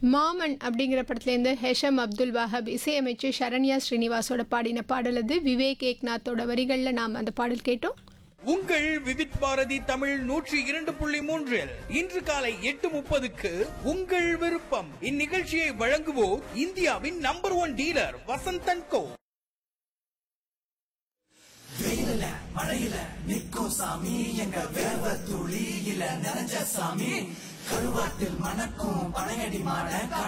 மாமன் அப்படிங்கிற படத்துலேருந்து ஹெஷம் அப்துல் வஹப் இசையமைச்சு சரண்யா ஸ்ரீனிவாசோட பாடின பாடல் அது விவேக் ஏக்நாத்தோட வரிகளில் நாம் அந்த பாடல் கேட்டோம் உங்கள் விவித் பாரதி தமிழ் நூற்றி இரண்டு புள்ளி மூன்றில் இன்று காலை எட்டு முப்பதுக்கு உங்கள் விருப்பம் இந்நிகழ்ச்சியை வழங்குவோர் இந்தியாவின் number one dealer Vasanthan co வெயில்ல மழையில நிற்கும் சாமி எங்க வேர்வ துளியில நிறைஞ்ச சாமி கருவாட்டில் மணக்கும் பனையடி மாட